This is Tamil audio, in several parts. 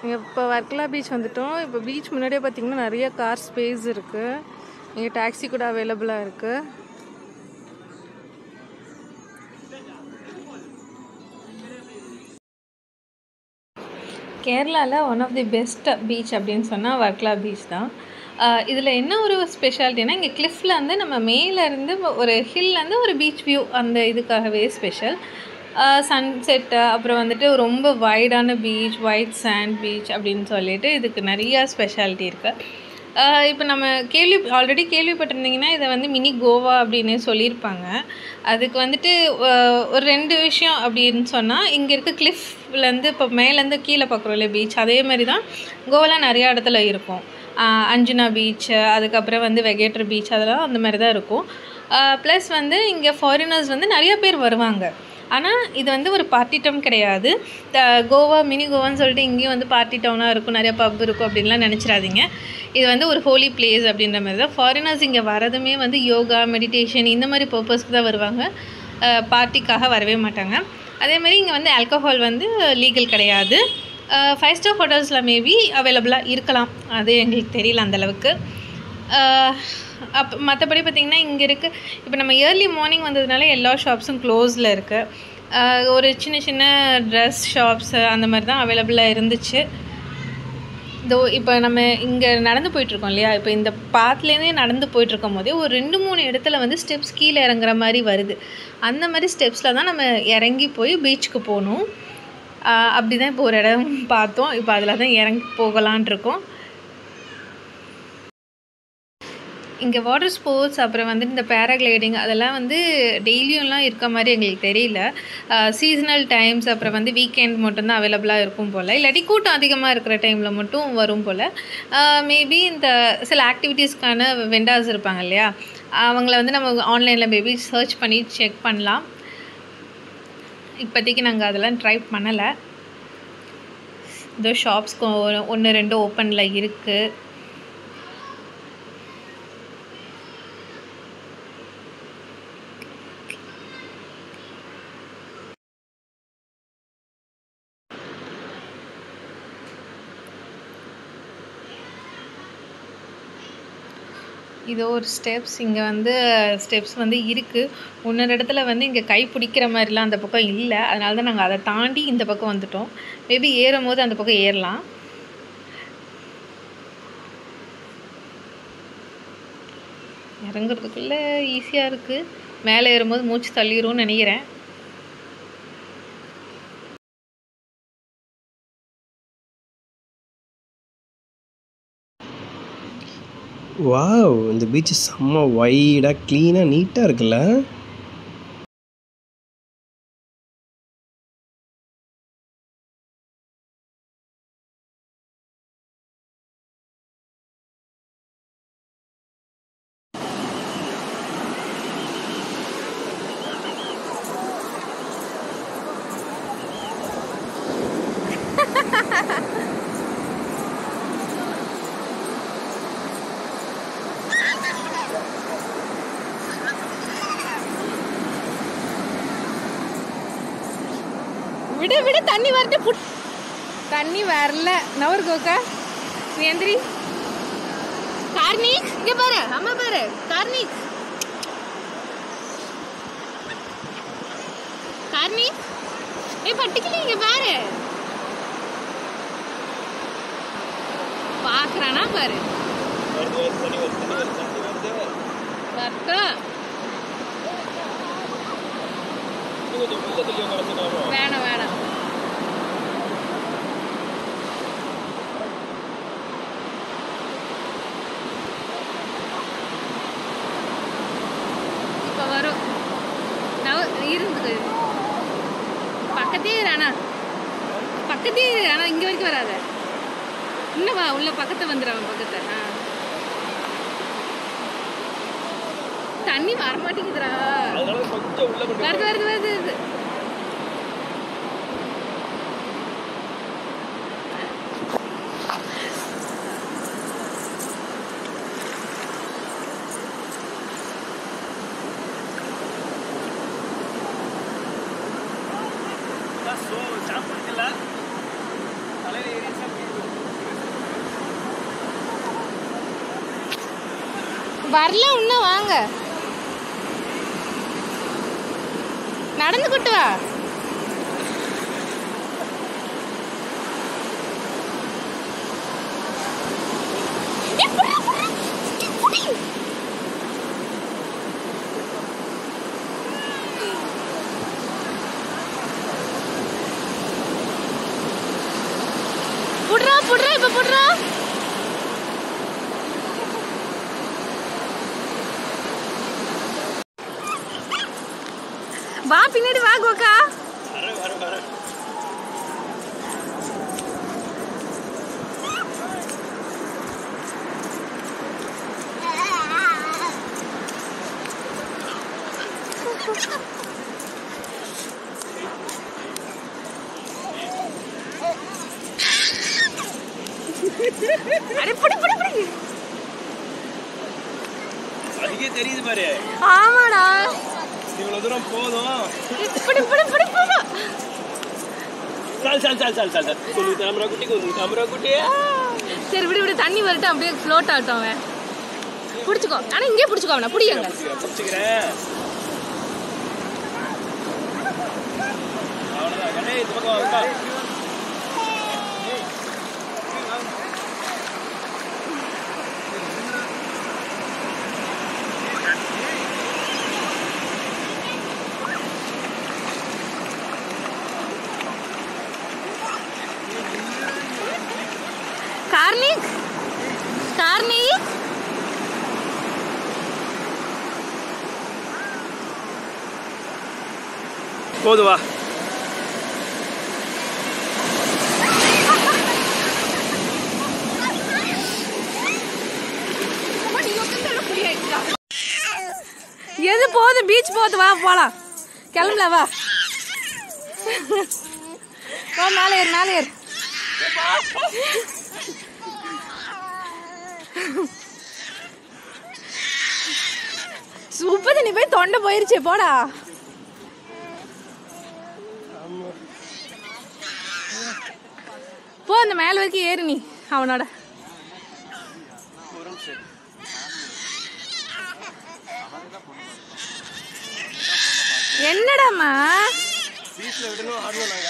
இங்கே இப்போ வர்க்கலா பீச் வந்துட்டோம் இப்போ பீச் முன்னாடியே பார்த்தீங்கன்னா நிறைய கார் ஸ்பேஸ் இருக்குது இங்கே டாக்ஸி கூட அவைலபிளாக இருக்குது கேரளாவில் one of the best beach அப்படின்னு சொன்னால் வர்க்லா பீச் தான் இதில் என்ன ஒரு ஸ்பெஷாலிட்டினா இங்கே கிளிஃபில் வந்து நம்ம மேலேருந்து ஒரு ஹில்லேருந்து ஒரு பீச் வியூ அந்த இதுக்காகவே ஸ்பெஷல் சன்செட்டு அப்புறம் வந்துட்டு ரொம்ப வைடான பீச் ஒயிட் சாண்ட் பீச் அப்படின்னு சொல்லிட்டு இதுக்கு நிறையா ஸ்பெஷாலிட்டி இருக்குது இப்போ நம்ம கேள்வி ஆல்ரெடி கேள்விப்பட்டிருந்தீங்கன்னா இதை வந்து மினி கோவா அப்படின்னு சொல்லியிருப்பாங்க அதுக்கு வந்துட்டு அஹ், ஒரு ரெண்டு விஷயம் அப்படின்னு சொன்னால் இங்கே இருக்க கிளிஃப்லேருந்து இப்போ மேலேருந்து கீழே பார்க்குறோம் இல்லையா பீச் அதே மாதிரி தான் கோவாலாம் நிறையா இடத்துல இருக்கும் அஹ், அஞ்சுனா பீச் அதுக்கப்புறம் வந்து வெகேட்டர் பீச் அதெல்லாம் அந்த மாதிரி தான் இருக்கும் ப்ளஸ் வந்து இங்கே ஃபாரினர்ஸ் வந்து நிறைய பேர் வருவாங்க ஆனால் இது வந்து ஒரு பார்ட்டி டவுன் கிடையாது த- கோவா மினி கோவான்னு சொல்லிட்டு இங்கேயும் வந்து பார்ட்டி டவுனாக இருக்கும் நிறைய பப் இருக்கும் அப்படின்லாம் நினச்சிடாதீங்க இது வந்து ஒரு ஹோலி பிளேஸ் அப்படின்ற மாதிரி தான் ஃபாரினர்ஸ் இங்கே வரதுமே வந்து யோகா மெடிடேஷன் இந்த மாதிரி பர்பஸ்க்கு தான் வருவாங்க பார்ட்டிக்காக வரவே மாட்டாங்க அதே மாதிரி இங்கே வந்து ஆல்கஹால் வந்து லீகல் கிடையாது ஃபைவ் ஸ்டார் ஹோட்டல்ஸில் மேபி அவைலபிளாக இருக்கலாம் அது எங்களுக்கு தெரியல அந்தளவுக்கு அப் மற்றபடி பார்த்திங்கன்னா இங்கே இருக்குது இப்போ நம்ம ஏர்லி மார்னிங் வந்ததுனால எல்லா ஷாப்ஸும் க்ளோஸில் இருக்குது ஒரு சின்ன சின்ன ட்ரெஸ் ஷாப்ஸு அந்த மாதிரி தான் அவைலபிளாக இருந்துச்சு இதோ இப்போ நம்ம இங்கே நடந்து போயிட்டுருக்கோம் இல்லையா இப்போ இந்த பாத்துலேருந்தே நடந்து போயிட்டுருக்கும் போதே ஒரு ரெண்டு மூணு இடத்துல வந்து ஸ்டெப்ஸ் கீழே இறங்குற மாதிரி வருது அந்த மாதிரி ஸ்டெப்ஸில் தான் நம்ம இறங்கி போய் பீச்சுக்கு போகணும் அப்படி தான் இப்போ ஒரு இடம் பார்த்தோம் இப்போ அதில் தான் இறங்கி போகலான் இருக்கோம் இங்கே வாட்டர் ஸ்போர்ட்ஸ் அப்புறம் வந்துட்டு இந்த பேராகிளைடிங் அதெல்லாம் வந்து டெய்லியும்லாம் இருக்க மாதிரி எங்களுக்கு தெரியல சீசனல் டைம்ஸ் அப்புறம் வந்து வீக்கெண்ட் மட்டும்தான் அவைலபிளாக இருக்கும் போல் இல்லாட்டி கூட்டம் அதிகமாக இருக்கிற டைமில் மட்டும் வரும் போல் மேபி இந்த சில ஆக்டிவிட்டீஸ்க்கான வெண்டார்ஸ் இருப்பாங்க இல்லையா அவங்கள வந்து நம்ம ஆன்லைனில் மேபி சர்ச் பண்ணி செக் பண்ணலாம் இப்போதைக்கு நாங்கள் அதெல்லாம் ட்ரை பண்ணலை இதோ ஷாப்ஸ்க்கு ஒன்று ரெண்டு ஓப்பனில் இருக்குது இது ஒரு ஸ்டெப்ஸ் இங்கே வந்து ஸ்டெப்ஸ் வந்து இருக்குது இன்னொரு இடத்துல வந்து இங்கே கை பிடிக்கிற மாதிரிலாம் அந்த பக்கம் இல்லை அதனால தான் நாங்கள் அதை தாண்டி இந்த பக்கம் வந்துட்டோம் மேபி ஏறும் போது அந்த பக்கம் ஏறலாம் இறங்குறதுக்குள்ளே ஈஸியாக இருக்குது மேலே ஏறும்போது மூச்சு தள்ளிரும்னு நினைக்கிறேன் வாவ் இந்த பீச் செம்ம வைடாக க்ளீனாக நீட்டாக இருக்குல்ல விடு விடு தண்ணி வரட்டு புட் தண்ணி வரல நவர் கோக்கா நீ எந்திரி கார்னிக் இங்க பாரு அம்மா பாரு கார்னிக் கார்னிக் ஏ பட்டுக்கிளி இங்க பாரு பாக்குறானா பாரு வரட்டும் வேணாம் வேணாம் இப்போ வரும் நவ இருந்து பக்கத்தே இரு அண்ணா பக்கத்தே இரு ஆனால் இங்கே வரைக்கும் வராத இன்னும் வா உள்ள பக்கத்தை வந்துடு அவன் பக்கத்தை ஆ தண்ணி வரமாட்டேங்குதுடா வருது வருது வருது வருது வரல இன்னும் வாங்க நடந்துக்கிட்டு வா புட்றா புட்றா இப்ப புட்றா வா பின்னாடி வா கோக்கா வர வர வர அடே புடி புடி புடி அதுக்கே தெரியுது பாரு ஆமாடா இவ்வளவு தூரம் போதும் புடி புடி புடி புடி சால் சால் சால் சால் சால் சால் கொஞ்சம் கேமரா குட்டி கொஞ்சம் கேமரா குட்டி சரி விடு விடு தண்ணி வரட்டும் அப்படியே ஃப்ளோட் ஆகட்டும் அவன் பிடிச்சிக்கோ ஆனா இங்கே பிடிச்சிக்கோ அவனை புடியங்க பிடிச்சிக்கிறேன் அவ்வளோதான் கண்ணே இந்த பக்கம் வா கார்னிக் கார்னிக் போது வா எது போகுது பீச் போகுது வா போலாம் கிளம்பல வா வா மேலே ஏறு மேலே ஏறு உப்பு தண்ணி போய் தொண்டை போயிருச்சு போடா போ அந்த மேல வரைக்கும் ஏறு நீ அவனோட ஒரு நிமிஷம் என்னடாம்மா பீச்சில் விடணும் ஆடணும் நாங்கள்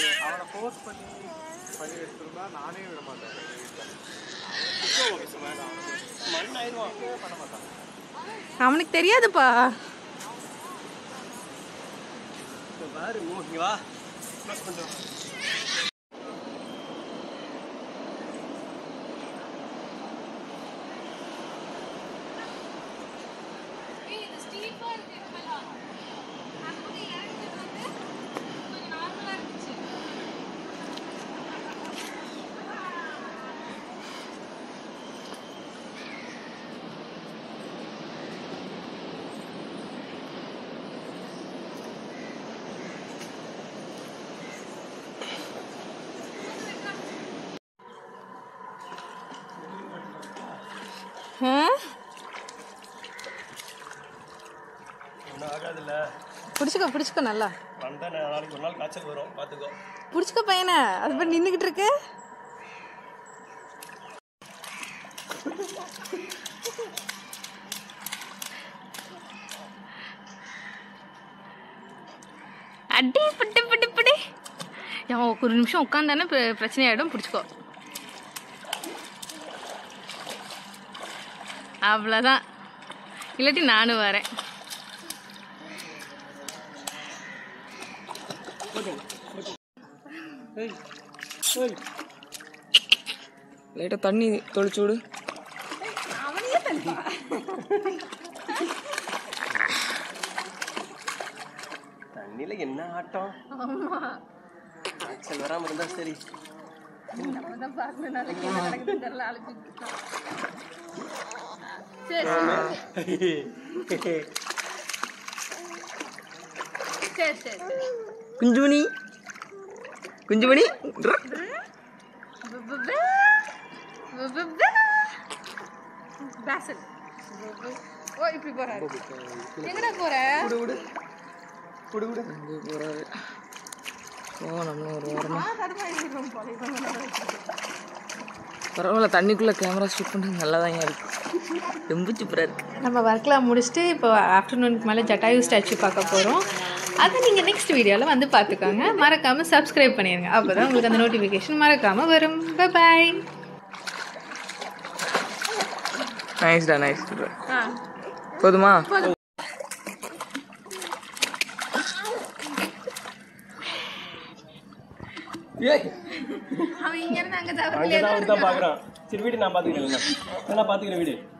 மண் ஆயிடுவான் அவனுக்கு தெரியாதுப்பா இப்ப பாரு மூ இங்க வா க்ளோஸ் பண்ணிட்டு வா. ஆ? ஒன்றும் ஆகாதுல்ல பிடிச்சுக்கோ பிடிச்சுக்கோ நல்லா வந்தா நான் நாளைக்கு ஒரு நாள் காய்ச்சல் வரும் பார்த்துக்கோ பிடிச்சுக்கோ பையனை அது போய் நின்றுக்கிட்டு இருக்கு அடி பட்டு பட்டு பட்டு அவன் ஒரு நிமிஷம் உட்காந்தானே பிரச்சனை ஆகிடும் பிடிச்சிக்கோ அவ்வளோதான் இல்லாட்டி நானும் வரேன் லைட்டாக தண்ணி தொளிச்சு விடு தண்ணியில என்ன ஆட்டம் காய்ச்சல் வராம இருந்தா சரி சரி சரி சரி குஞ்சுமணி குஞ்சுமணி ட்ரா. பேசல் ஓ இப்படி போறாரு எங்கடா போற விடு விடு விடு விடு இங்கே போகிறாரு போகணும் இன்னும் ஒரு வாரமா ஆ, தடுமாறி போல இவன் பரவாயில்ல தண்ணிக்குள்ளே கேமரா ஷூட் பண்ணுறது நல்லா தான் இருக்கு ரொம்ப சூப்பராக இருக்கு நம்ம ஒர்க்லாம் முடிச்சுட்டு இப்போ ஆஃப்டர்நூனுக்கு மேலே ஜட்டாயு ஸ்டாச்சு பார்க்க போகிறோம் அதை நீங்கள் நெக்ஸ்ட் வீடியோவில் வந்து பார்த்துக்கோங்க மறக்காமல் சப்ஸ்கிரைப் பண்ணிடுங்க அப்போ தான் உங்களுக்கு அந்த நோட்டிஃபிகேஷன் மறக்காமல் வரும் பாய் நைஸ்டா நைஸ் போதுமா அவன் இங்கேருந்து அங்கே அங்கே தான் தான் பார்க்குறான் சரி வீடு நான் பார்த்துக்கிறேன் நான் பார்த்துக்கிறேன் வீடு